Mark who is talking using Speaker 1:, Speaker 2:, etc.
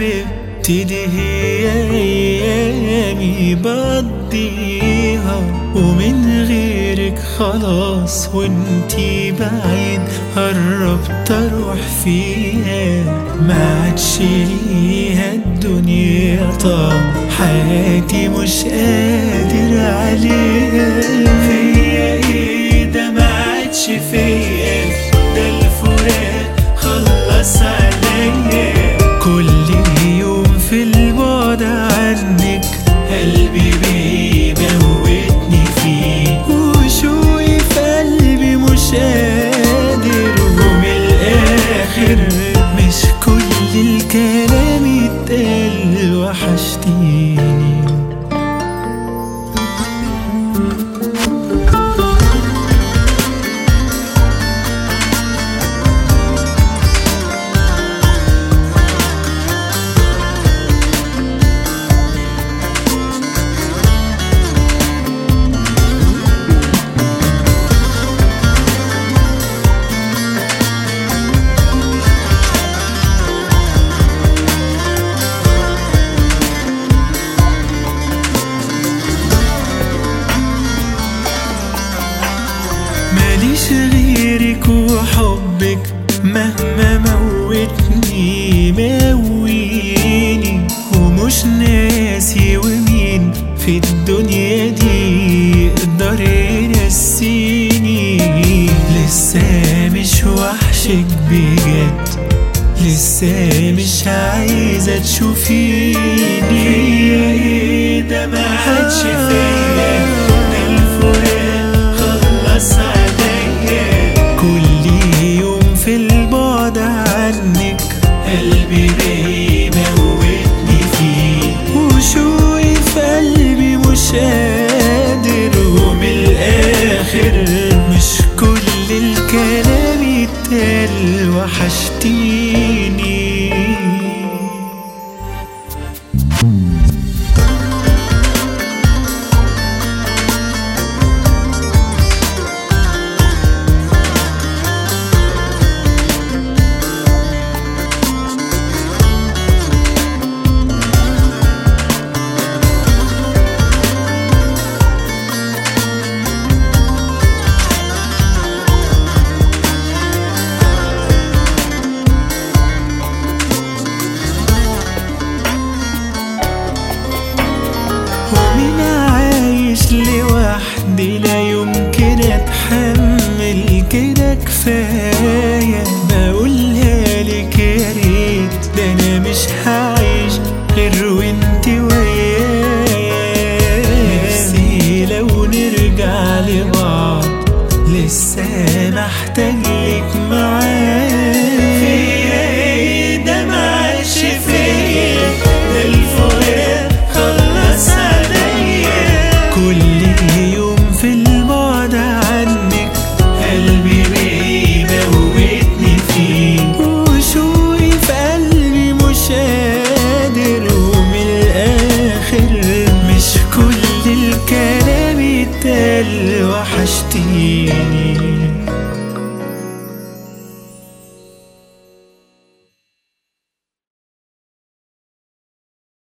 Speaker 1: حبيبتي هي أيامي بقضيها ومن غيرك خلاص وانتي بعيد قربت اروح فيها ما عادش ليها الدنيا طعم حياتي مش قادر عليها فيا ايه ده ما عادش فيا ده الفراق خلص عليا كل يوم في البعد عنك قلبي بيموتني فيه وشوقي في قلبي مش قادر ومن الاخر مش كل الكلام يتقال وحشتيني ماليش غيرك وحبك مهما موتني مويني ومش ناسي ومين في الدنيا دي يقدر ينسيني لسه مش وحشك بجد لسه مش عايزة تشوفيني ايه ده ما عادش فيا ده الفراق خلص عليا كل يوم في البعد عنك قلبي بيموتني فيه وشوقي في قلبي مش قادر ومن الاخر مش كل الكلام يتقال وحشتيني ومين عايش لوحدي لا يمكن اتحمل كده كفايه بقولها لك يا ريت ده انا مش هعيش غير وانت ويايا نفسي لو نرجع لبعض لسه محتاج لك معايا فيا ايه ده ما عادش فيا ده الفراق خلص عليا كل يوم في البعد عنك قلبي بيموتني فيه وشوقي في قلبي مش قادر ومن الاخر مش كل الكلام يتقال وحشتيني